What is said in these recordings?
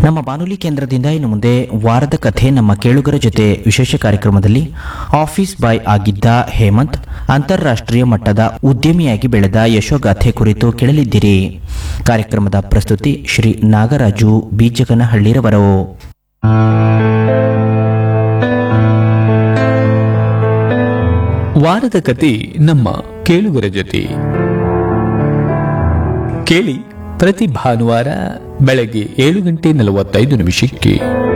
ನಮ್ಮ ಬಾನುಲಿ ಕೇಂದ್ರದಿಂದ ಇನ್ನು ಮುಂದೆ ವಾರದ ಕಥೆ ನಮ್ಮ ಕೇಳುಗರ ಜೊತೆ ವಿಶೇಷ ಕಾರ್ಯಕ್ರಮದಲ್ಲಿ ಆಫೀಸ್ ಬಾಯ್ ಆಗಿದ್ದ ಹೇಮಂತ್ ಅಂತಾರಾಷ್ಟ್ರೀಯ ಮಟ್ಟದ ಉದ್ಯಮಿಯಾಗಿ ಬೆಳೆದ ಯಶೋಗಾಥೆ ಕುರಿತು ಕೇಳಲಿದ್ದೀರಿ ಕಾರ್ಯಕ್ರಮದ ಪ್ರಸ್ತುತಿ ಶ್ರೀ ನಾಗರಾಜು ಬೀಜಗನಹಳ್ಳಿರವರು ವಾರದ ಕತೆ ನಮ್ಮ ಕೇಳುಗರ ಜೊತೆ ಕೇಳಿ ಪ್ರತಿ ಭಾನುವಾರ ಬೆಳಗ್ಗೆ ಏಳು ಗಂಟೆ ನಲವತ್ತೈದು ನಿಮಿಷಕ್ಕೆ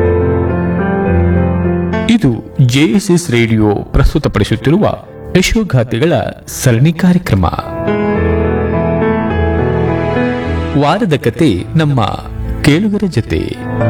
ಇದು ಜೆಎಸ್ಎಸ್ ರೇಡಿಯೋ ಪ್ರಸ್ತುತಪಡಿಸುತ್ತಿರುವ ಯಶೋಗಾಥೆಗಳ ಸರಣಿ ಕಾರ್ಯಕ್ರಮ ವಾರದ ಕತೆ ನಮ್ಮ ಕೇಳುಗರ ಜೊತೆ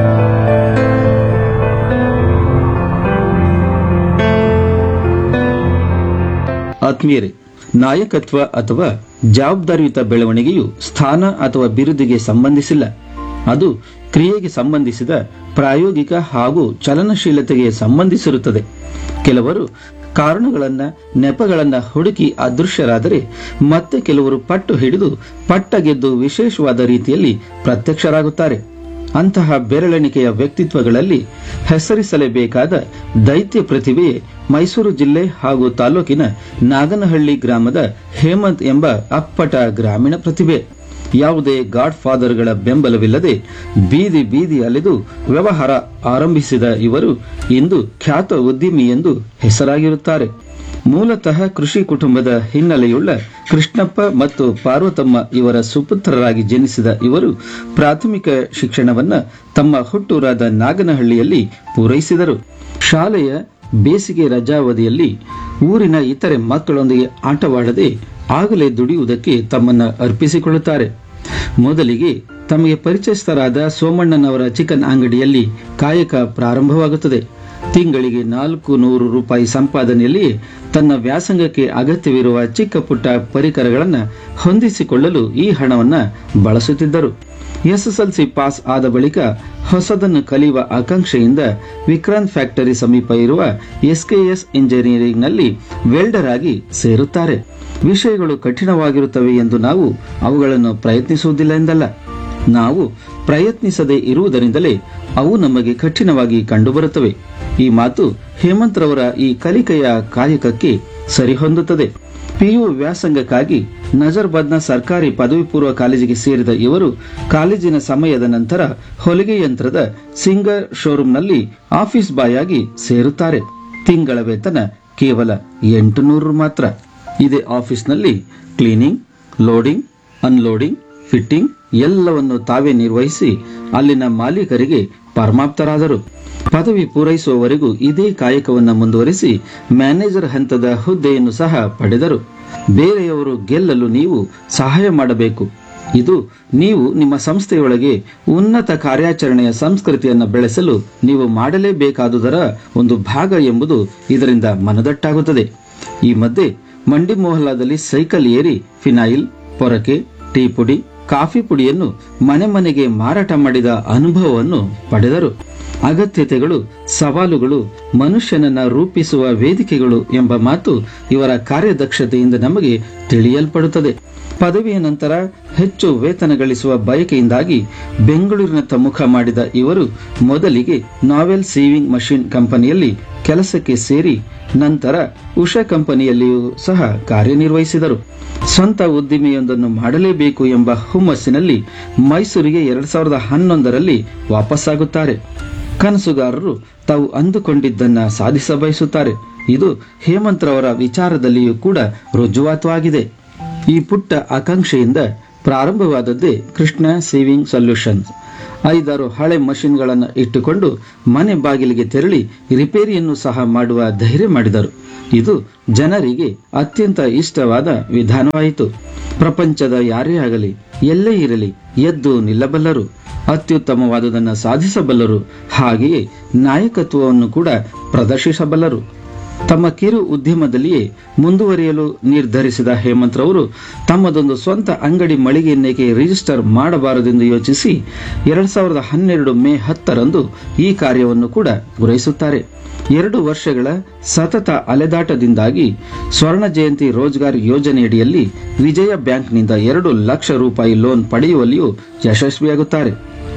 ಆತ್ಮೀಯರೇ ನಾಯಕತ್ವ ಅಥವಾ ಜವಾಬ್ದಾರಿಯುತ ಬೆಳವಣಿಗೆಯು ಸ್ಥಾನ ಅಥವಾ ಬಿರುದಿಗೆ ಸಂಬಂಧಿಸಿಲ್ಲ ಅದು ಕ್ರಿಯೆಗೆ ಸಂಬಂಧಿಸಿದ ಪ್ರಾಯೋಗಿಕ ಹಾಗೂ ಚಲನಶೀಲತೆಗೆ ಸಂಬಂಧಿಸಿರುತ್ತದೆ ಕೆಲವರು ಕಾರಣಗಳನ್ನ ನೆಪಗಳನ್ನ ಹುಡುಕಿ ಅದೃಶ್ಯರಾದರೆ ಮತ್ತೆ ಕೆಲವರು ಪಟ್ಟು ಹಿಡಿದು ಪಟ್ಟ ಗೆದ್ದು ವಿಶೇಷವಾದ ರೀತಿಯಲ್ಲಿ ಪ್ರತ್ಯಕ್ಷರಾಗುತ್ತಾರೆ ಅಂತಹ ಬೆರಳೆಣಿಕೆಯ ವ್ಯಕ್ತಿತ್ವಗಳಲ್ಲಿ ಹೆಸರಿಸಲೇಬೇಕಾದ ದೈತ್ಯ ಪ್ರತಿಭೆಯೇ ಮೈಸೂರು ಜಿಲ್ಲೆ ಹಾಗೂ ತಾಲೂಕಿನ ನಾಗನಹಳ್ಳಿ ಗ್ರಾಮದ ಹೇಮಂತ್ ಎಂಬ ಅಪ್ಪಟ ಗ್ರಾಮೀಣ ಪ್ರತಿಭೆ ಯಾವುದೇ ಗಾಡ್ ಫಾದರ್ಗಳ ಬೆಂಬಲವಿಲ್ಲದೆ ಬೀದಿ ಬೀದಿ ಅಲೆದು ವ್ಯವಹಾರ ಆರಂಭಿಸಿದ ಇವರು ಇಂದು ಖ್ಯಾತ ಉದ್ಯಮಿ ಎಂದು ಹೆಸರಾಗಿರುತ್ತಾರೆ ಮೂಲತಃ ಕೃಷಿ ಕುಟುಂಬದ ಹಿನ್ನೆಲೆಯುಳ್ಳ ಕೃಷ್ಣಪ್ಪ ಮತ್ತು ಪಾರ್ವತಮ್ಮ ಇವರ ಸುಪುತ್ರರಾಗಿ ಜನಿಸಿದ ಇವರು ಪ್ರಾಥಮಿಕ ಶಿಕ್ಷಣವನ್ನ ತಮ್ಮ ಹುಟ್ಟೂರಾದ ನಾಗನಹಳ್ಳಿಯಲ್ಲಿ ಪೂರೈಸಿದರು ಶಾಲೆಯ ಬೇಸಿಗೆ ರಜಾವಧಿಯಲ್ಲಿ ಊರಿನ ಇತರೆ ಮಕ್ಕಳೊಂದಿಗೆ ಆಟವಾಡದೆ ಆಗಲೇ ದುಡಿಯುವುದಕ್ಕೆ ತಮ್ಮನ್ನ ಅರ್ಪಿಸಿಕೊಳ್ಳುತ್ತಾರೆ ಮೊದಲಿಗೆ ತಮಗೆ ಪರಿಚಯಸ್ಥರಾದ ಸೋಮಣ್ಣನವರ ಚಿಕನ್ ಅಂಗಡಿಯಲ್ಲಿ ಕಾಯಕ ಪ್ರಾರಂಭವಾಗುತ್ತದೆ ತಿಂಗಳಿಗೆ ನಾಲ್ಕು ನೂರು ರೂಪಾಯಿ ಸಂಪಾದನೆಯಲ್ಲಿಯೇ ತನ್ನ ವ್ಯಾಸಂಗಕ್ಕೆ ಅಗತ್ಯವಿರುವ ಚಿಕ್ಕ ಪುಟ್ಟ ಪರಿಕರಗಳನ್ನು ಹೊಂದಿಸಿಕೊಳ್ಳಲು ಈ ಹಣವನ್ನ ಬಳಸುತ್ತಿದ್ದರು ಎಸ್ಎಸ್ಎಲ್ಸಿ ಪಾಸ್ ಆದ ಬಳಿಕ ಹೊಸದನ್ನು ಕಲಿಯುವ ಆಕಾಂಕ್ಷೆಯಿಂದ ವಿಕ್ರಾಂತ್ ಫ್ಯಾಕ್ಟರಿ ಸಮೀಪ ಇರುವ ಎಸ್ಕೆಎಸ್ ಇಂಜಿನಿಯರಿಂಗ್ನಲ್ಲಿ ವೆಲ್ಡರ್ ಆಗಿ ಸೇರುತ್ತಾರೆ ವಿಷಯಗಳು ಕಠಿಣವಾಗಿರುತ್ತವೆ ಎಂದು ನಾವು ಅವುಗಳನ್ನು ಪ್ರಯತ್ನಿಸುವುದಿಲ್ಲ ಎಂದಲ್ಲ ನಾವು ಪ್ರಯತ್ನಿಸದೇ ಇರುವುದರಿಂದಲೇ ಅವು ನಮಗೆ ಕಠಿಣವಾಗಿ ಕಂಡುಬರುತ್ತವೆ ಈ ಮಾತು ಹೇಮಂತ್ರವರ ಈ ಕಲಿಕೆಯ ಕಾಯಕಕ್ಕೆ ಸರಿಹೊಂದುತ್ತದೆ ಪಿಯು ವ್ಯಾಸಂಗಕ್ಕಾಗಿ ನಜರ್ಬಾದ್ನ ಸರ್ಕಾರಿ ಪದವಿ ಪೂರ್ವ ಕಾಲೇಜಿಗೆ ಸೇರಿದ ಇವರು ಕಾಲೇಜಿನ ಸಮಯದ ನಂತರ ಹೊಲಿಗೆ ಯಂತ್ರದ ಸಿಂಗರ್ ಶೋರೂಂನಲ್ಲಿ ಆಫೀಸ್ ಬಾಯ್ ಆಗಿ ಸೇರುತ್ತಾರೆ ತಿಂಗಳ ವೇತನ ಕೇವಲ ಎಂಟು ನೂರು ಮಾತ್ರ ಇದೇ ಆಫೀಸ್ನಲ್ಲಿ ಕ್ಲೀನಿಂಗ್ ಲೋಡಿಂಗ್ ಅನ್ಲೋಡಿಂಗ್ ಫಿಟ್ಟಿಂಗ್ ಎಲ್ಲವನ್ನು ತಾವೇ ನಿರ್ವಹಿಸಿ ಅಲ್ಲಿನ ಮಾಲೀಕರಿಗೆ ಪರಮಾಪ್ತರಾದರು ಪದವಿ ಪೂರೈಸುವವರೆಗೂ ಇದೇ ಕಾಯಕವನ್ನು ಮುಂದುವರಿಸಿ ಮ್ಯಾನೇಜರ್ ಹಂತದ ಹುದ್ದೆಯನ್ನು ಸಹ ಪಡೆದರು ಬೇರೆಯವರು ಗೆಲ್ಲಲು ನೀವು ಸಹಾಯ ಮಾಡಬೇಕು ಇದು ನೀವು ನಿಮ್ಮ ಸಂಸ್ಥೆಯೊಳಗೆ ಉನ್ನತ ಕಾರ್ಯಾಚರಣೆಯ ಸಂಸ್ಕೃತಿಯನ್ನು ಬೆಳೆಸಲು ನೀವು ಮಾಡಲೇಬೇಕಾದುದರ ಒಂದು ಭಾಗ ಎಂಬುದು ಇದರಿಂದ ಮನದಟ್ಟಾಗುತ್ತದೆ ಈ ಮಧ್ಯೆ ಮಂಡಿ ಮೊಹಲ್ಲಾದಲ್ಲಿ ಸೈಕಲ್ ಏರಿ ಫಿನಾಯಿಲ್ ಪೊರಕೆ ಟೀ ಪುಡಿ ಕಾಫಿ ಪುಡಿಯನ್ನು ಮನೆ ಮನೆಗೆ ಮಾರಾಟ ಮಾಡಿದ ಅನುಭವವನ್ನು ಪಡೆದರು ಅಗತ್ಯತೆಗಳು ಸವಾಲುಗಳು ಮನುಷ್ಯನನ್ನ ರೂಪಿಸುವ ವೇದಿಕೆಗಳು ಎಂಬ ಮಾತು ಇವರ ಕಾರ್ಯದಕ್ಷತೆಯಿಂದ ನಮಗೆ ತಿಳಿಯಲ್ಪಡುತ್ತದೆ ಪದವಿಯ ನಂತರ ಹೆಚ್ಚು ವೇತನ ಗಳಿಸುವ ಬಯಕೆಯಿಂದಾಗಿ ಬೆಂಗಳೂರಿನತ್ತ ಮುಖ ಮಾಡಿದ ಇವರು ಮೊದಲಿಗೆ ನಾವೆಲ್ ಸೀವಿಂಗ್ ಮಷಿನ್ ಕಂಪನಿಯಲ್ಲಿ ಕೆಲಸಕ್ಕೆ ಸೇರಿ ನಂತರ ಉಷಾ ಕಂಪನಿಯಲ್ಲಿಯೂ ಸಹ ಕಾರ್ಯನಿರ್ವಹಿಸಿದರು ಸ್ವಂತ ಉದ್ದಿಮೆಯೊಂದನ್ನು ಮಾಡಲೇಬೇಕು ಎಂಬ ಹುಮ್ಮಸ್ಸಿನಲ್ಲಿ ಮೈಸೂರಿಗೆ ಎರಡ್ ಸಾವಿರದ ಹನ್ನೊಂದರಲ್ಲಿ ವಾಪಸ್ಸಾಗುತ್ತಾರೆ ಕನಸುಗಾರರು ತಾವು ಅಂದುಕೊಂಡಿದ್ದನ್ನ ಸಾಧಿಸ ಬಯಸುತ್ತಾರೆ ಇದು ಹೇಮಂತ್ರವರ ವಿಚಾರದಲ್ಲಿಯೂ ಕೂಡ ರುಜುವಾತು ಆಗಿದೆ ಈ ಪುಟ್ಟ ಆಕಾಂಕ್ಷೆಯಿಂದ ಪ್ರಾರಂಭವಾದದ್ದೇ ಕೃಷ್ಣ ಸೇವಿಂಗ್ ಸೊಲ್ಯೂಷನ್ಸ್ ಐದಾರು ಹಳೆ ಮಷಿನ್ಗಳನ್ನು ಇಟ್ಟುಕೊಂಡು ಮನೆ ಬಾಗಿಲಿಗೆ ತೆರಳಿ ರಿಪೇರಿಯನ್ನು ಸಹ ಮಾಡುವ ಧೈರ್ಯ ಮಾಡಿದರು ಇದು ಜನರಿಗೆ ಅತ್ಯಂತ ಇಷ್ಟವಾದ ವಿಧಾನವಾಯಿತು ಪ್ರಪಂಚದ ಯಾರೇ ಆಗಲಿ ಎಲ್ಲೇ ಇರಲಿ ಎದ್ದು ನಿಲ್ಲಬಲ್ಲರು ಅತ್ಯುತ್ತಮವಾದುದನ್ನು ಸಾಧಿಸಬಲ್ಲರು ಹಾಗೆಯೇ ನಾಯಕತ್ವವನ್ನು ಕೂಡ ಪ್ರದರ್ಶಿಸಬಲ್ಲರು ತಮ್ಮ ಕಿರು ಉದ್ಯಮದಲ್ಲಿಯೇ ಮುಂದುವರಿಯಲು ನಿರ್ಧರಿಸಿದ ಹೇಮಂತ್ರವರು ತಮ್ಮದೊಂದು ಸ್ವಂತ ಅಂಗಡಿ ಮಳಿಗೆಯನ್ನೇಕೆ ರಿಜಿಸ್ಟರ್ ಮಾಡಬಾರದೆಂದು ಯೋಚಿಸಿ ಎರಡ್ ಸಾವಿರದ ಹನ್ನೆರಡು ಮೇ ಹತ್ತರಂದು ಈ ಕಾರ್ಯವನ್ನು ಕೂಡ ಪೂರೈಸುತ್ತಾರೆ ಎರಡು ವರ್ಷಗಳ ಸತತ ಅಲೆದಾಟದಿಂದಾಗಿ ಸ್ವರ್ಣ ಜಯಂತಿ ರೋಜ್ಗಾರ್ ಯೋಜನೆಯಡಿಯಲ್ಲಿ ವಿಜಯ ಬ್ಯಾಂಕ್ನಿಂದ ಎರಡು ಲಕ್ಷ ರೂಪಾಯಿ ಲೋನ್ ಪಡೆಯುವಲ್ಲಿಯೂ ಯಶಸ್ವಿಯಾಗುತ್ತಾರೆ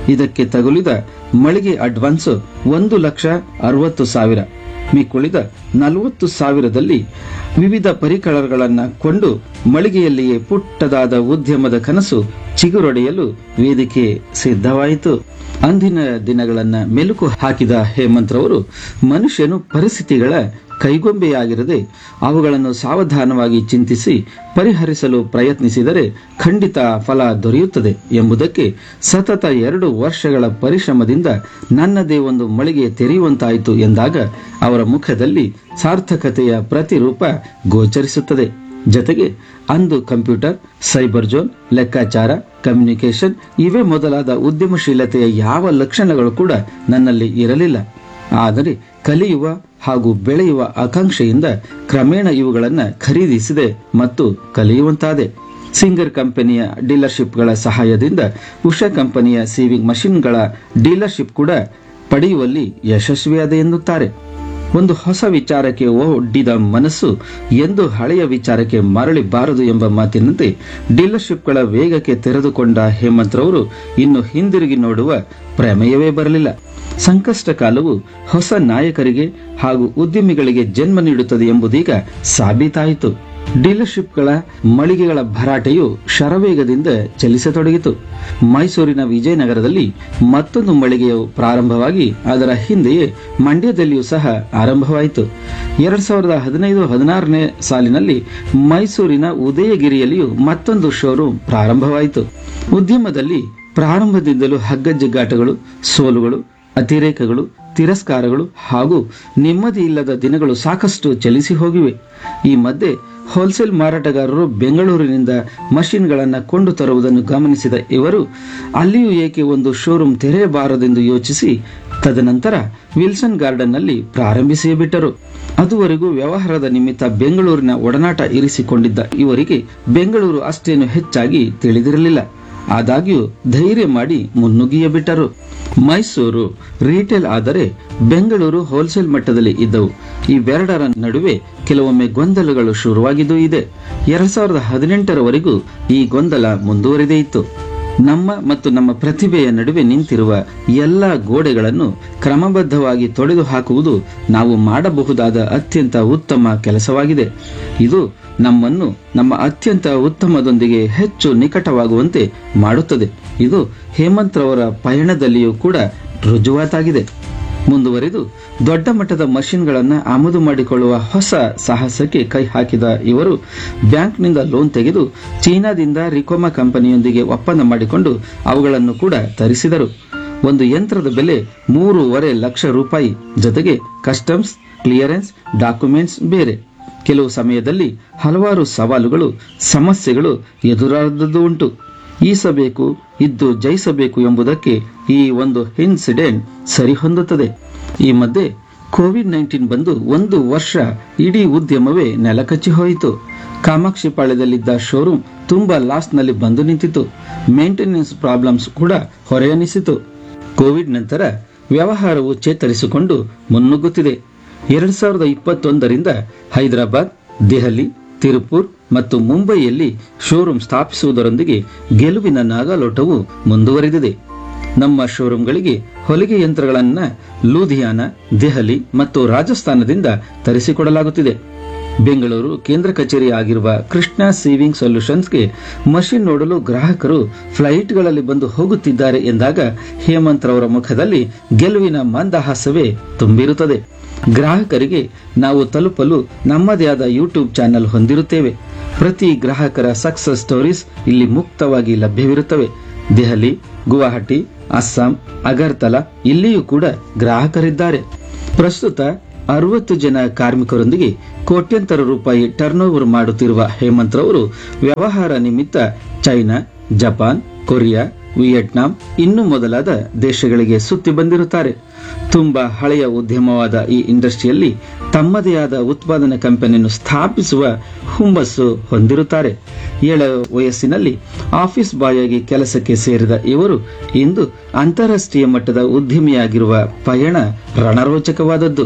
ಇದಕ್ಕೆ ತಗುಲಿದ ಮಳಿಗೆ ಅಡ್ವಾನ್ಸ್ ಒಂದು ಲಕ್ಷ ಅರವತ್ತು ಸಾವಿರ ಮಿಕ್ಕುಳಿದ ನಲವತ್ತು ಸಾವಿರದಲ್ಲಿ ವಿವಿಧ ಪರಿಕರಗಳನ್ನ ಕೊಂಡು ಮಳಿಗೆಯಲ್ಲಿಯೇ ಪುಟ್ಟದಾದ ಉದ್ಯಮದ ಕನಸು ಚಿಗುರೊಡೆಯಲು ವೇದಿಕೆ ಸಿದ್ಧವಾಯಿತು ಅಂದಿನ ದಿನಗಳನ್ನ ಮೆಲುಕು ಹಾಕಿದ ಹೇಮಂತ್ರವರು ಮನುಷ್ಯನು ಪರಿಸ್ಥಿತಿಗಳ ಕೈಗೊಂಬೆಯಾಗಿರದೆ ಅವುಗಳನ್ನು ಸಾವಧಾನವಾಗಿ ಚಿಂತಿಸಿ ಪರಿಹರಿಸಲು ಪ್ರಯತ್ನಿಸಿದರೆ ಖಂಡಿತ ಫಲ ದೊರೆಯುತ್ತದೆ ಎಂಬುದಕ್ಕೆ ಸತತ ಎರಡು ವರ್ಷಗಳ ಪರಿಶ್ರಮದಿಂದ ನನ್ನದೇ ಒಂದು ಮಳಿಗೆ ತೆರೆಯುವಂತಾಯಿತು ಎಂದಾಗ ಅವರ ಮುಖದಲ್ಲಿ ಸಾರ್ಥಕತೆಯ ಪ್ರತಿರೂಪ ಗೋಚರಿಸುತ್ತದೆ ಜತೆಗೆ ಅಂದು ಕಂಪ್ಯೂಟರ್ ಸೈಬರ್ ಜೋನ್ ಲೆಕ್ಕಾಚಾರ ಕಮ್ಯುನಿಕೇಶನ್ ಇವೇ ಮೊದಲಾದ ಉದ್ಯಮಶೀಲತೆಯ ಯಾವ ಲಕ್ಷಣಗಳು ಕೂಡ ನನ್ನಲ್ಲಿ ಇರಲಿಲ್ಲ ಆದರೆ ಕಲಿಯುವ ಹಾಗೂ ಬೆಳೆಯುವ ಆಕಾಂಕ್ಷೆಯಿಂದ ಕ್ರಮೇಣ ಇವುಗಳನ್ನು ಖರೀದಿಸಿದೆ ಮತ್ತು ಕಲಿಯುವಂತಾದೆ ಸಿಂಗರ್ ಕಂಪನಿಯ ಡೀಲರ್ಶಿಪ್ಗಳ ಸಹಾಯದಿಂದ ಉಷಾ ಕಂಪನಿಯ ಸೇವಿಂಗ್ ಮಷಿನ್ಗಳ ಡೀಲರ್ಶಿಪ್ ಕೂಡ ಪಡೆಯುವಲ್ಲಿ ಯಶಸ್ವಿಯಾದೆ ಎನ್ನುತ್ತಾರೆ ಒಂದು ಹೊಸ ವಿಚಾರಕ್ಕೆ ಒಡ್ಡಿದ ಮನಸ್ಸು ಎಂದು ಹಳೆಯ ವಿಚಾರಕ್ಕೆ ಮರಳಿಬಾರದು ಎಂಬ ಮಾತಿನಂತೆ ಡೀಲರ್ಶಿಪ್ಗಳ ವೇಗಕ್ಕೆ ತೆರೆದುಕೊಂಡ ಹೇಮಂತ್ರವರು ಇನ್ನು ಹಿಂದಿರುಗಿ ನೋಡುವ ಪ್ರಮೇಯವೇ ಬರಲಿಲ್ಲ ಸಂಕಷ್ಟ ಕಾಲವು ಹೊಸ ನಾಯಕರಿಗೆ ಹಾಗೂ ಉದ್ಯಮಿಗಳಿಗೆ ಜನ್ಮ ನೀಡುತ್ತದೆ ಎಂಬುದೀಗ ಸಾಬೀತಾಯಿತು ಡೀಲರ್ಶಿಪ್ಗಳ ಮಳಿಗೆಗಳ ಭರಾಟೆಯು ಶರವೇಗದಿಂದ ಚಲಿಸತೊಡಗಿತು ಮೈಸೂರಿನ ವಿಜಯನಗರದಲ್ಲಿ ಮತ್ತೊಂದು ಮಳಿಗೆಯು ಪ್ರಾರಂಭವಾಗಿ ಅದರ ಹಿಂದೆಯೇ ಮಂಡ್ಯದಲ್ಲಿಯೂ ಸಹ ಆರಂಭವಾಯಿತು ಎರಡ್ ಸಾವಿರದ ಹದಿನೈದು ಹದಿನಾರನೇ ಸಾಲಿನಲ್ಲಿ ಮೈಸೂರಿನ ಉದಯಗಿರಿಯಲ್ಲಿಯೂ ಮತ್ತೊಂದು ಶೋರೂಮ್ ಪ್ರಾರಂಭವಾಯಿತು ಉದ್ಯಮದಲ್ಲಿ ಪ್ರಾರಂಭದಿಂದಲೂ ಹಗ್ಗಜಗ್ಗಾಟಗಳು ಸೋಲುಗಳು ಅತಿರೇಕಗಳು ತಿರಸ್ಕಾರಗಳು ಹಾಗೂ ನೆಮ್ಮದಿ ಇಲ್ಲದ ದಿನಗಳು ಸಾಕಷ್ಟು ಚಲಿಸಿ ಹೋಗಿವೆ ಈ ಮಧ್ಯೆ ಹೋಲ್ಸೇಲ್ ಮಾರಾಟಗಾರರು ಬೆಂಗಳೂರಿನಿಂದ ಮಷಿನ್ಗಳನ್ನು ಕೊಂಡು ತರುವುದನ್ನು ಗಮನಿಸಿದ ಇವರು ಅಲ್ಲಿಯೂ ಏಕೆ ಒಂದು ಶೋರೂಮ್ ತೆರೆಯಬಾರದೆಂದು ಯೋಚಿಸಿ ತದನಂತರ ವಿಲ್ಸನ್ ಗಾರ್ಡನ್ನಲ್ಲಿ ಪ್ರಾರಂಭಿಸಿಯೇ ಬಿಟ್ಟರು ಅದುವರೆಗೂ ವ್ಯವಹಾರದ ನಿಮಿತ್ತ ಬೆಂಗಳೂರಿನ ಒಡನಾಟ ಇರಿಸಿಕೊಂಡಿದ್ದ ಇವರಿಗೆ ಬೆಂಗಳೂರು ಅಷ್ಟೇನು ಹೆಚ್ಚಾಗಿ ತಿಳಿದಿರಲಿಲ್ಲ ಆದಾಗ್ಯೂ ಧೈರ್ಯ ಮಾಡಿ ಮುನ್ನುಗ್ಗಿಯ ಬಿಟ್ಟರು ಮೈಸೂರು ರೀಟೇಲ್ ಆದರೆ ಬೆಂಗಳೂರು ಹೋಲ್ಸೇಲ್ ಮಟ್ಟದಲ್ಲಿ ಇದ್ದವು ಇವೆರಡರ ನಡುವೆ ಕೆಲವೊಮ್ಮೆ ಗೊಂದಲಗಳು ಶುರುವಾಗಿದ್ದೂ ಇದೆ ಎರಡ್ ಸಾವಿರದ ಹದಿನೆಂಟರವರೆಗೂ ಈ ಗೊಂದಲ ಮುಂದುವರಿದೇ ಇತ್ತು ನಮ್ಮ ಮತ್ತು ನಮ್ಮ ಪ್ರತಿಭೆಯ ನಡುವೆ ನಿಂತಿರುವ ಎಲ್ಲ ಗೋಡೆಗಳನ್ನು ಕ್ರಮಬದ್ಧವಾಗಿ ತೊಡೆದು ಹಾಕುವುದು ನಾವು ಮಾಡಬಹುದಾದ ಅತ್ಯಂತ ಉತ್ತಮ ಕೆಲಸವಾಗಿದೆ ಇದು ನಮ್ಮನ್ನು ನಮ್ಮ ಅತ್ಯಂತ ಉತ್ತಮದೊಂದಿಗೆ ಹೆಚ್ಚು ನಿಕಟವಾಗುವಂತೆ ಮಾಡುತ್ತದೆ ಇದು ಹೇಮಂತ್ರವರ ಪಯಣದಲ್ಲಿಯೂ ಕೂಡ ರುಜುವಾತಾಗಿದೆ ಮುಂದುವರಿದು ದೊಡ್ಡ ಮಟ್ಟದ ಮಷಿನ್ಗಳನ್ನು ಆಮದು ಮಾಡಿಕೊಳ್ಳುವ ಹೊಸ ಸಾಹಸಕ್ಕೆ ಕೈ ಹಾಕಿದ ಇವರು ಬ್ಯಾಂಕ್ನಿಂದ ಲೋನ್ ತೆಗೆದು ಚೀನಾದಿಂದ ರಿಕೋಮಾ ಕಂಪನಿಯೊಂದಿಗೆ ಒಪ್ಪಂದ ಮಾಡಿಕೊಂಡು ಅವುಗಳನ್ನು ಕೂಡ ತರಿಸಿದರು ಒಂದು ಯಂತ್ರದ ಬೆಲೆ ಮೂರುವರೆ ಲಕ್ಷ ರೂಪಾಯಿ ಜೊತೆಗೆ ಕಸ್ಟಮ್ಸ್ ಕ್ಲಿಯರೆನ್ಸ್ ಡಾಕ್ಯುಮೆಂಟ್ಸ್ ಬೇರೆ ಕೆಲವು ಸಮಯದಲ್ಲಿ ಹಲವಾರು ಸವಾಲುಗಳು ಸಮಸ್ಯೆಗಳು ಎದುರಾದದ್ದು ಉಂಟು ಈಸಬೇಕು ಇದ್ದು ಜಯಿಸಬೇಕು ಎಂಬುದಕ್ಕೆ ಈ ಒಂದು ಇನ್ಸಿಡೆಂಟ್ ಸರಿಹೊಂದುತ್ತದೆ ಈ ಮಧ್ಯೆ ಕೋವಿಡ್ ನೈನ್ಟೀನ್ ಬಂದು ಒಂದು ವರ್ಷ ಇಡೀ ಉದ್ಯಮವೇ ನೆಲಕಚ್ಚಿ ಹೋಯಿತು ಕಾಮಾಕ್ಷಿ ಪಾಳ್ಯದಲ್ಲಿದ್ದ ಶೋರೂಮ್ ತುಂಬಾ ಲಾಸ್ನಲ್ಲಿ ಬಂದು ನಿಂತಿತು ಮೇಂಟೆನೆನ್ಸ್ ಪ್ರಾಬ್ಲಮ್ಸ್ ಕೂಡ ಹೊರೆಯನಿಸಿತು ಕೋವಿಡ್ ನಂತರ ವ್ಯವಹಾರವು ಚೇತರಿಸಿಕೊಂಡು ಮುನ್ನುಗ್ಗುತ್ತಿದೆ ಎರಡ್ ಸಾವಿರದ ಇಪ್ಪತ್ತೊಂದರಿಂದ ಹೈದರಾಬಾದ್ ದೆಹಲಿ ತಿರುಪುರ್ ಮತ್ತು ಮುಂಬೈಯಲ್ಲಿ ಶೋರೂಮ್ ಸ್ಥಾಪಿಸುವುದರೊಂದಿಗೆ ಗೆಲುವಿನ ನಾಗಾಲೋಟವು ಮುಂದುವರೆದಿದೆ ನಮ್ಮ ಶೋರೂಮ್ಗಳಿಗೆ ಹೊಲಿಗೆ ಯಂತ್ರಗಳನ್ನ ಲೂಧಿಯಾನ ದೆಹಲಿ ಮತ್ತು ರಾಜಸ್ಥಾನದಿಂದ ತರಿಸಿಕೊಡಲಾಗುತ್ತಿದೆ ಬೆಂಗಳೂರು ಕೇಂದ್ರ ಕಚೇರಿ ಆಗಿರುವ ಕೃಷ್ಣ ಸೇವಿಂಗ್ ಸೊಲ್ಯೂಷನ್ಸ್ಗೆ ಮಷಿನ್ ನೋಡಲು ಗ್ರಾಹಕರು ಫ್ಲೈಟ್ಗಳಲ್ಲಿ ಬಂದು ಹೋಗುತ್ತಿದ್ದಾರೆ ಎಂದಾಗ ಹೇಮಂತ್ ರವರ ಮುಖದಲ್ಲಿ ಗೆಲುವಿನ ಮಂದಹಾಸವೇ ತುಂಬಿರುತ್ತದೆ ಗ್ರಾಹಕರಿಗೆ ನಾವು ತಲುಪಲು ನಮ್ಮದೇ ಆದ ಯೂಟ್ಯೂಬ್ ಚಾನೆಲ್ ಹೊಂದಿರುತ್ತೇವೆ ಪ್ರತಿ ಗ್ರಾಹಕರ ಸಕ್ಸಸ್ ಸ್ಟೋರೀಸ್ ಇಲ್ಲಿ ಮುಕ್ತವಾಗಿ ಲಭ್ಯವಿರುತ್ತವೆ ದೆಹಲಿ ಗುವಾಹಟಿ ಅಸ್ಸಾಂ ಅಗರ್ತಲಾ ಇಲ್ಲಿಯೂ ಕೂಡ ಗ್ರಾಹಕರಿದ್ದಾರೆ ಪ್ರಸ್ತುತ ಅರವತ್ತು ಜನ ಕಾರ್ಮಿಕರೊಂದಿಗೆ ಕೋಟ್ಯಂತರ ರೂಪಾಯಿ ಟರ್ನ್ ಓವರ್ ಮಾಡುತ್ತಿರುವ ಹೇಮಂತ್ ರವರು ವ್ಯವಹಾರ ನಿಮಿತ್ತ ಚೈನಾ ಜಪಾನ್ ಕೊರಿಯಾ ವಿಯೆಟ್ನಾಂ ಇನ್ನು ಮೊದಲಾದ ದೇಶಗಳಿಗೆ ಸುತ್ತಿ ಬಂದಿರುತ್ತಾರೆ ತುಂಬಾ ಹಳೆಯ ಉದ್ಯಮವಾದ ಈ ಇಂಡಸ್ಟ್ರಿಯಲ್ಲಿ ತಮ್ಮದೇ ಆದ ಉತ್ಪಾದನಾ ಕಂಪನಿಯನ್ನು ಸ್ಥಾಪಿಸುವ ಹುಮ್ಮಸ್ಸು ಹೊಂದಿರುತ್ತಾರೆ ಏಳ ವಯಸ್ಸಿನಲ್ಲಿ ಆಫೀಸ್ ಬಾಯ್ ಆಗಿ ಕೆಲಸಕ್ಕೆ ಸೇರಿದ ಇವರು ಇಂದು ಅಂತಾರಾಷ್ಟ್ರೀಯ ಮಟ್ಟದ ಉದ್ಯಮಿಯಾಗಿರುವ ಪಯಣ ರಣರೋಚಕವಾದದ್ದು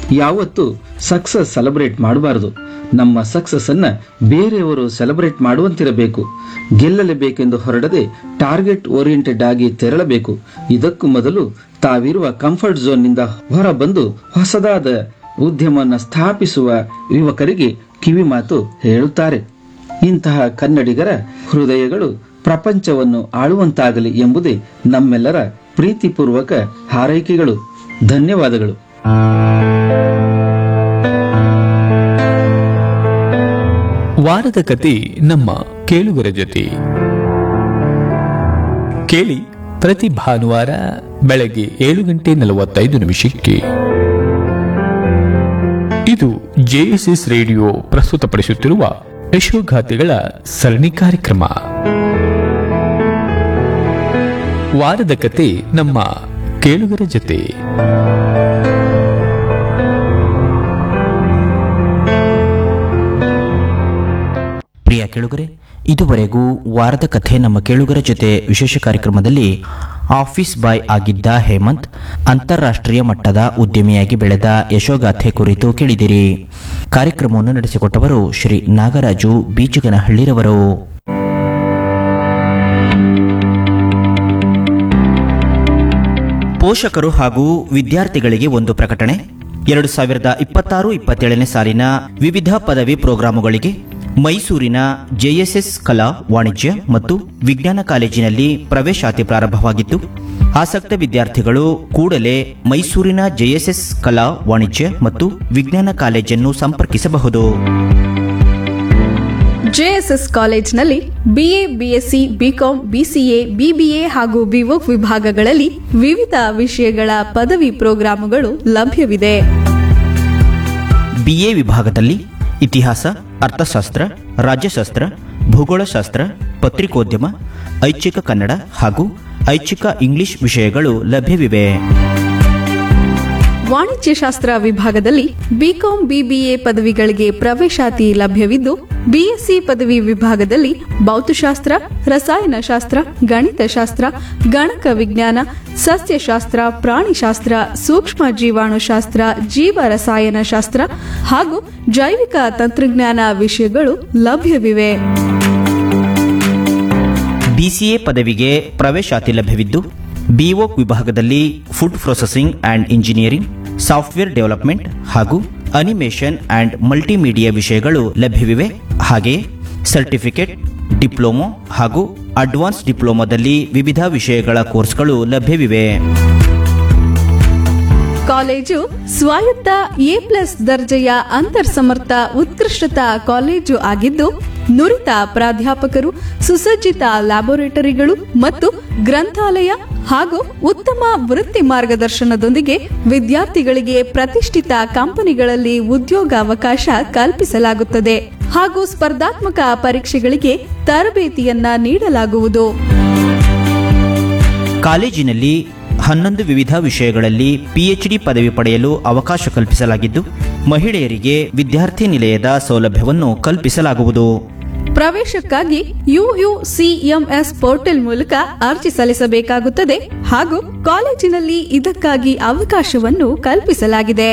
ಯಾವತ್ತು ಸಕ್ಸಸ್ ಸೆಲೆಬ್ರೇಟ್ ಮಾಡಬಾರದು ನಮ್ಮ ಸಕ್ಸಸ್ ಅನ್ನ ಬೇರೆಯವರು ಸೆಲೆಬ್ರೇಟ್ ಮಾಡುವಂತಿರಬೇಕು ಗೆಲ್ಲಲೇಬೇಕೆಂದು ಹೊರಡದೆ ಟಾರ್ಗೆಟ್ ಓರಿಯೆಂಟೆಡ್ ಆಗಿ ತೆರಳಬೇಕು ಇದಕ್ಕೂ ಮೊದಲು ತಾವಿರುವ ಕಂಫರ್ಟ್ ಝೋನ್ ನಿಂದ ಹೊರಬಂದು ಹೊಸದಾದ ಉದ್ಯಮವನ್ನು ಸ್ಥಾಪಿಸುವ ಯುವಕರಿಗೆ ಕಿವಿ ಮಾತು ಹೇಳುತ್ತಾರೆ ಇಂತಹ ಕನ್ನಡಿಗರ ಹೃದಯಗಳು ಪ್ರಪಂಚವನ್ನು ಆಳುವಂತಾಗಲಿ ಎಂಬುದೇ ನಮ್ಮೆಲ್ಲರ ಪ್ರೀತಿಪೂರ್ವಕ ಹಾರೈಕೆಗಳು ಧನ್ಯವಾದಗಳು ವಾರದ ಕತೆ ನಮ್ಮ ಕೇಳುಗರ ಜೊತೆ ಕೇಳಿ ಪ್ರತಿ ಭಾನುವಾರ ಬೆಳಗ್ಗೆ ಏಳು ಗಂಟೆ ನಲವತ್ತೈದು ನಿಮಿಷಕ್ಕೆ ಇದು ಜೆಎಸ್ಎಸ್ ರೇಡಿಯೋ ಪ್ರಸ್ತುತಪಡಿಸುತ್ತಿರುವ ಯಶೋಗಾಥೆಗಳ ಸರಣಿ ಕಾರ್ಯಕ್ರಮ ವಾರದ ಕತೆ ನಮ್ಮ ಕೇಳುಗರ ಜೊತೆ ಪ್ರಿಯ ಕೇಳುಗರೆ ಇದುವರೆಗೂ ವಾರದ ಕಥೆ ನಮ್ಮ ಕೇಳುಗರ ಜೊತೆ ವಿಶೇಷ ಕಾರ್ಯಕ್ರಮದಲ್ಲಿ ಆಫೀಸ್ ಬಾಯ್ ಆಗಿದ್ದ ಹೇಮಂತ್ ಅಂತಾರಾಷ್ಟ್ರೀಯ ಮಟ್ಟದ ಉದ್ಯಮಿಯಾಗಿ ಬೆಳೆದ ಯಶೋಗಾಥೆ ಕುರಿತು ಕೇಳಿದಿರಿ ಕಾರ್ಯಕ್ರಮವನ್ನು ನಡೆಸಿಕೊಟ್ಟವರು ಶ್ರೀ ನಾಗರಾಜು ಬೀಚಗನಹಳ್ಳಿರವರು ಪೋಷಕರು ಹಾಗೂ ವಿದ್ಯಾರ್ಥಿಗಳಿಗೆ ಒಂದು ಪ್ರಕಟಣೆ ಎರಡು ಸಾವಿರದ ಇಪ್ಪತ್ತಾರು ಇಪ್ಪತ್ತೇಳನೇ ಸಾಲಿನ ವಿವಿಧ ಪದವಿ ಪ್ರೋಗ್ರಾಮುಗಳಿಗೆ ಮೈಸೂರಿನ ಜೆಎಸ್ಎಸ್ ಕಲಾ ವಾಣಿಜ್ಯ ಮತ್ತು ವಿಜ್ಞಾನ ಕಾಲೇಜಿನಲ್ಲಿ ಪ್ರವೇಶಾತಿ ಪ್ರಾರಂಭವಾಗಿತ್ತು ಆಸಕ್ತ ವಿದ್ಯಾರ್ಥಿಗಳು ಕೂಡಲೇ ಮೈಸೂರಿನ ಜೆಎಸ್ಎಸ್ ಕಲಾ ವಾಣಿಜ್ಯ ಮತ್ತು ವಿಜ್ಞಾನ ಕಾಲೇಜನ್ನು ಸಂಪರ್ಕಿಸಬಹುದು ಜೆಎಸ್ಎಸ್ ಕಾಲೇಜ್ನಲ್ಲಿ BA BSc BCom BCA BBA ಹಾಗೂ ಬಿವೋಕ್ ವಿಭಾಗಗಳಲ್ಲಿ ವಿವಿಧ ವಿಷಯಗಳ ಪದವಿ ಪ್ರೋಗ್ರಾಮುಗಳು ಲಭ್ಯವಿದೆ ಬಿಎ ವಿಭಾಗದಲ್ಲಿ ಇತಿಹಾಸ ಅರ್ಥಶಾಸ್ತ್ರ ರಾಜ್ಯಶಾಸ್ತ್ರ ಭೂಗೋಳಶಾಸ್ತ್ರ ಪತ್ರಿಕೋದ್ಯಮ ಐಚ್ಛಿಕ ಕನ್ನಡ ಹಾಗೂ ಐಚ್ಛಿಕ ಇಂಗ್ಲಿಷ್ ವಿಷಯಗಳು ಲಭ್ಯವಿವೆ ವಾಣಿಜ್ಯಶಾಸ್ತ್ರ ವಿಭಾಗದಲ್ಲಿ ಬಿಕಾಂ ಬಿಬಿಎ ಪದವಿಗಳಿಗೆ ಪ್ರವೇಶಾತಿ ಲಭ್ಯವಿದ್ದು ಬಿಎಸ್ಸಿ ಪದವಿ ವಿಭಾಗದಲ್ಲಿ ಭೌತಶಾಸ್ತ್ರ ರಸಾಯನಶಾಸ್ತ್ರ ಗಣಿತಶಾಸ್ತ್ರ ಗಣಕ ವಿಜ್ಞಾನ ಸಸ್ಯಶಾಸ್ತ್ರ ಪ್ರಾಣಿಶಾಸ್ತ್ರ ಸೂಕ್ಷ್ಮ ಜೀವಾಣುಶಾಸ್ತ್ರ ಜೀವ ರಸಾಯನಶಾಸ್ತ್ರ ಹಾಗೂ ಜೈವಿಕ ತಂತ್ರಜ್ಞಾನ ವಿಷಯಗಳು ಲಭ್ಯವಿವೆ ಬಿಸಿಎ ಪದವಿಗೆ ಪ್ರವೇಶಾತಿ ಲಭ್ಯವಿದ್ದು ಬಿಒಕ್ ವಿಭಾಗದಲ್ಲಿ food processing and engineering software development ಹಾಗೂ ಅನಿಮೇಷನ್ ಆ್ಯಂಡ್ ಮಲ್ಟಿಮೀಡಿಯಾ ವಿಷಯಗಳು ಲಭ್ಯವಿವೆ ಹಾಗೆಯೇ ಸರ್ಟಿಫಿಕೇಟ್ ಡಿಪ್ಲೊಮೊ ಹಾಗೂ ಅಡ್ವಾನ್ಸ್ ಡಿಪ್ಲೊಮಾದಲ್ಲಿ ವಿವಿಧ ವಿಷಯಗಳ ಕೋರ್ಸ್ಗಳು ಲಭ್ಯವಿವೆ ಕಾಲೇಜು ಸ್ವಾಯತ್ತ ಎ ಪ್ಲಸ್ ದರ್ಜೆಯ ಅಂತರ್ಸಮರ್ಥ ಉತ್ಕೃಷ್ಟತಾ ಕಾಲೇಜು ಆಗಿದ್ದು ನುರಿತ ಪ್ರಾಧ್ಯಾಪಕರು ಸುಸಜ್ಜಿತ ಲ್ಯಾಬೊರೇಟರಿಗಳು ಮತ್ತು ಗ್ರಂಥಾಲಯ ಹಾಗೂ ಉತ್ತಮ ವೃತ್ತಿ ಮಾರ್ಗದರ್ಶನದೊಂದಿಗೆ ವಿದ್ಯಾರ್ಥಿಗಳಿಗೆ ಪ್ರತಿಷ್ಠಿತ ಕಂಪನಿಗಳಲ್ಲಿ ಉದ್ಯೋಗಾವಕಾಶ ಕಲ್ಪಿಸಲಾಗುತ್ತದೆ ಹಾಗೂ ಸ್ಪರ್ಧಾತ್ಮಕ ಪರೀಕ್ಷೆಗಳಿಗೆ ತರಬೇತಿಯನ್ನ ನೀಡಲಾಗುವುದು ಕಾಲೇಜಿನಲ್ಲಿ ಹನ್ನೊಂದು ವಿವಿಧ ವಿಷಯಗಳಲ್ಲಿ ಪಿಎಚ್ಡಿ ಪದವಿ ಪಡೆಯಲು ಅವಕಾಶ ಕಲ್ಪಿಸಲಾಗಿದ್ದು ಮಹಿಳೆಯರಿಗೆ ವಿದ್ಯಾರ್ಥಿ ನಿಲಯದ ಸೌಲಭ್ಯವನ್ನು ಕಲ್ಪಿಸಲಾಗುವುದು ಪ್ರವೇಶಕ್ಕಾಗಿ ಯುಯುಸಿಎಂಎಸ್ ಪೋರ್ಟಲ್ ಮೂಲಕ ಅರ್ಜಿ ಸಲ್ಲಿಸಬೇಕಾಗುತ್ತದೆ ಹಾಗೂ ಕಾಲೇಜಿನಲ್ಲಿ ಇದಕ್ಕಾಗಿ ಅವಕಾಶವನ್ನು ಕಲ್ಪಿಸಲಾಗಿದೆ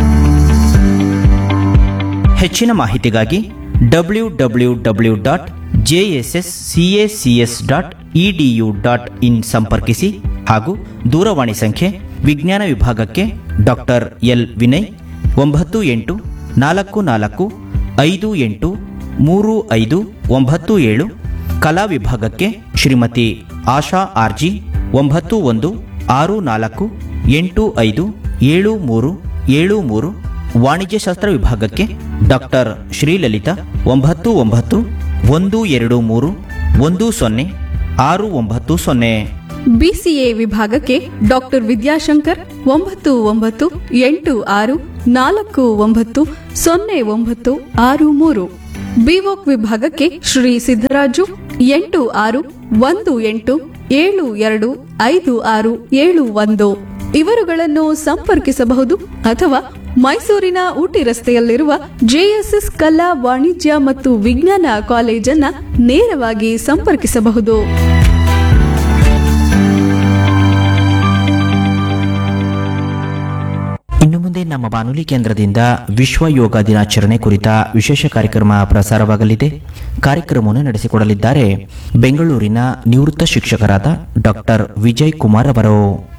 ಹೆಚ್ಚಿನ ಮಾಹಿತಿಗಾಗಿ W W W dot JSS CACS dot EDU dot in ಸಂಪರ್ಕಿಸಿ ಹಾಗೂ ದೂರವಾಣಿ ಸಂಖ್ಯೆ ವಿಜ್ಞಾನ ವಿಭಾಗಕ್ಕೆ ಡಾಕ್ಟರ್ ಎಲ್ ವಿನಯ್ ಒಂಬತ್ತು ಎಂಟು ನಾಲ್ಕು ನಾಲ್ಕು ಐದು ಎಂಟು ಮೂರು ಐದು ಒಂಬತ್ತು ಏಳು ಕಲಾ ವಿಭಾಗಕ್ಕೆ ಶ್ರೀಮತಿ ಆಶಾ ಆರ್ಜಿ ಒಂಬತ್ತು ಒಂದು ಆರು ನಾಲ್ಕು ಎಂಟು ಐದು ಏಳು ಮೂರು ಏಳು ಮೂರು ವಾಣಿಜ್ಯಶಾಸ್ತ್ರ ವಿಭಾಗಕ್ಕೆ ಡಾಕ್ಟರ್ ಶ್ರೀಲಲಿತಾ ಒಂಬತ್ತು ಒಂಬತ್ತು ಒಂದು ಎರಡು ಮೂರು ಒಂದು ಸೊನ್ನೆ ಆರು ಒಂಬತ್ತು ಸೊನ್ನೆ ಬಿಸಿಎ ವಿಭಾಗಕ್ಕೆ ಡಾಕ್ಟರ್ ವಿದ್ಯಾಶಂಕರ್ ಒಂಬತ್ತು ಒಂಬತ್ತು ಎಂಟು ಆರು ನಾಲ್ಕು ಒಂಬತ್ತು ಸೊನ್ನೆ ಒಂಬತ್ತು ಆರು ಮೂರು ಬಿವೋಕ್ ವಿಭಾಗಕ್ಕೆ ಶ್ರೀ ಸಿದ್ದರಾಜು ಎಂಟು ಆರು ಒಂದು ಎಂಟು ಏಳು ಎರಡು ಐದು ಆರು ಏಳು ಒಂದು ಇವರುಗಳನ್ನು ಸಂಪರ್ಕಿಸಬಹುದು ಅಥವಾ ಮೈಸೂರಿನ ಊಟಿ ರಸ್ತೆಯಲ್ಲಿರುವ ಜೆಎಸ್ಎಸ್ ಕಲಾ ವಾಣಿಜ್ಯ ಮತ್ತು ವಿಜ್ಞಾನ ಕಾಲೇಜನ್ನ ನೇರವಾಗಿ ಸಂಪರ್ಕಿಸಬಹುದು ಇನ್ನು ಮುಂದೆ ನಮ್ಮ ನಮ್ಮ ಬಾನುಲಿ ಕೇಂದ್ರದಿಂದ ವಿಶ್ವ ಯೋಗ ದಿನಾಚರಣೆ ಕುರಿತ ವಿಶೇಷ ಕಾರ್ಯಕ್ರಮ ಪ್ರಸಾರವಾಗಲಿದೆ ಕಾರ್ಯಕ್ರಮವನ್ನು ನಡೆಸಿಕೊಡಲಿದ್ದಾರೆ ಬೆಂಗಳೂರಿನ ನಿವೃತ್ತ ಶಿಕ್ಷಕರಾದ ಡಾಕ್ಟರ್ ವಿಜಯ್ ಕುಮಾರ್ ಅವರು